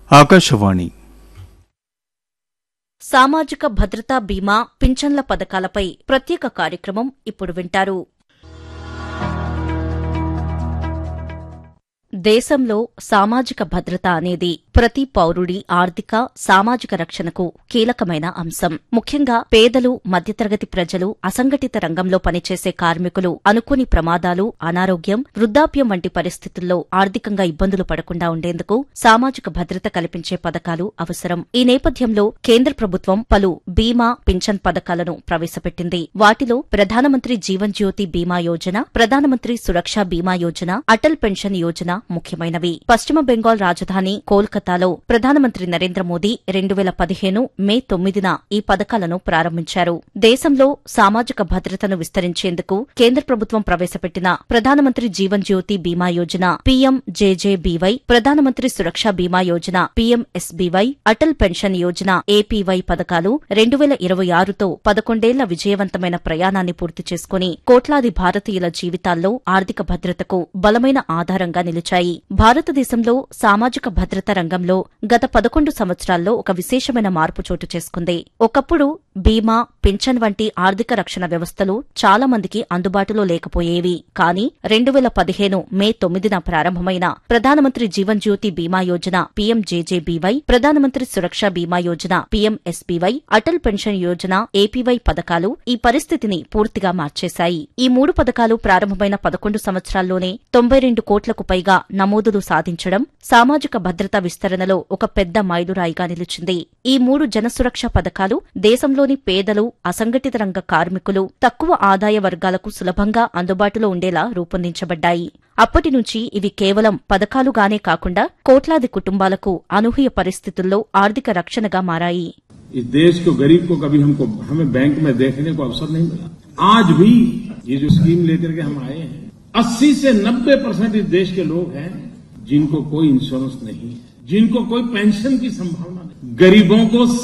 ఆకాశవాణి సామాజిక భద్రతా బీమా పింఛన్ల పథకాలపై ప్రత్యేక కార్యక్రమం ఇప్పుడు వింటారు దేశంలో సామాజిక భద్రత అనేది ప్రతి పౌరుడి ఆర్థిక సామాజిక రక్షణకు కీలకమైన అంశం ముఖ్యంగా పేదలు మధ్యతరగతి ప్రజలు అసంఘటిత రంగంలో పనిచేసే కార్మికులు అనుకోని ప్రమాదాలు అనారోగ్యం వృద్ధాప్యం వంటి పరిస్థితుల్లో ఆర్థికంగా ఇబ్బందులు పడకుండా ఉండేందుకు సామాజిక భద్రత కల్పించే పథకాలు అవసరం ఈ నేపథ్యంలో కేంద్ర ప్రభుత్వం పలు బీమా పింఛన్ పథకాలను ప్రవేశపెట్టింది వాటిలో ప్రధానమంత్రి జీవన్ జ్యోతి బీమా యోజన ప్రధానమంత్రి సురక్ష బీమా యోజన అటల్ పెన్షన్ యోజన ముఖ్యమైనవి పశ్చిమ బెంగాల్ రాజధాని కోల్కతాలో ప్రధానమంత్రి నరేంద్ర మోదీ రెండు వేల పదిహేను మే తొమ్మిదిన ఈ పథకాలను ప్రారంభించారు దేశంలో సామాజిక భద్రతను విస్తరించేందుకు కేంద్ర ప్రభుత్వం ప్రవేశపెట్టిన ప్రధానమంత్రి జీవన్ జ్యోతి బీమా Yojana పీఎంజేజేబీవై Pradhan Mantri Suraksha Bima Yojana PMSBY Atal pension Yojana APY పథకాలు రెండు వేల ఇరవై ఆరుతో పదకొండేళ్ల విజయవంతమైన ప్రయాణాన్ని పూర్తి చేసుకుని కోట్లాది భారతీయుల జీవితాల్లో ఆర్థిక భద్రతకు బలమైన ఆధారంగా నిలిచాయి భారతదేశంలో సామాజిక భద్రత రంగంలో గత పదకొండు సంవత్సరాల్లో ఒక విశేషమైన మార్పు చోటు చేసుకుంది ఒకప్పుడు బీమా పింఛన్ వంటి ఆర్థిక రక్షణ వ్యవస్థలు చాలా మందికి అందుబాటులో లేకపోయేవి కానీ రెండు వేల పదిహేను మే తొమ్మిదిన ప్రారంభమైన ప్రధానమంత్రి జీవన్ జ్యోతి బీమా Yojana పీఎంజేజేబీవై Pradhan Mantri Suraksha Bima Yojana PMSBY Atal pension Yojana APY పథకాలు ఈ పరిస్థితిని పూర్తిగా మార్చేశాయి ఈ మూడు పథకాలు ప్రారంభమైన పదకొండు సంవత్సరాల్లోనే తొంభై రెండు కోట్లకు పైగా నమోదులు సాధించడం సామాజిక భద్రత విస్తరణలో ఒక పెద్ద మైలురాయిగా నిలిచింది ఈ మూడు జనసురక్ష పథకాలు దేశంలోని పేదలు అసంఘటిత రంగ కార్మికులు తక్కువ ఆదాయ వర్గాలకు సులభంగా అందుబాటులో ఉండేలా రూపొందించబడ్డాయి అప్పటి నుంచి ఇవి కేవలం పథకాలుగానే కాకుండా కోట్లాది కుటుంబాలకు అనూహ్య పరిస్థితుల్లో ఆర్థిక రక్షణగా మారాయి इस देश को गरीब को कभी हमको हमें बैंक में देखने को अवसर नहीं मिला आज भी ये जो स्कीम लेकर के हम आए हैं 80 से 90 परसेंट इस देश के लोग हैं जिनको कोई इंश्योरेंस नहीं है जिनको कोई पेंशन की संभावना नहीं गरीबों को